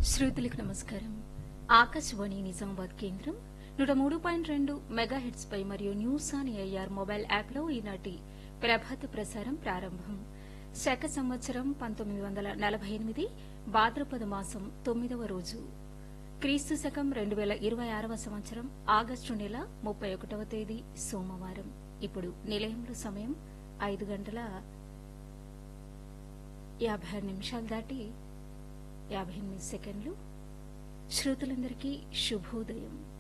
శ్రోతలకు నమస్కారం ఆకాశవాణి నిజామాబాద్ కేంద్రం నూట మూడు పాయింట్ రెండు మెగా హెడ్స్ పై మరియు news on AIR mobile app లో ఈనాటి ప్రభాత ప్రసారం ప్రారంభం శక సంవత్సరం పంతొమ్మిది వందల నలభై ఎనిమిది భాద్రపద మాసం తొమ్మిదవ రోజు క్రీస్తు శకం రెండు వేల ఇరవై ఆరవ సంవత్సరం ఆగస్టు నెల ముప్పై ఒకటవ తేదీ సోమవారం ఇప్పుడు నిలయంలో సమయం ఐదు గంటల యాభై ఆరు నిమిషాలు దాటి యాభై ఎనిమిది సెకండ్లు శ్రోతలందరికీ శుభోదయం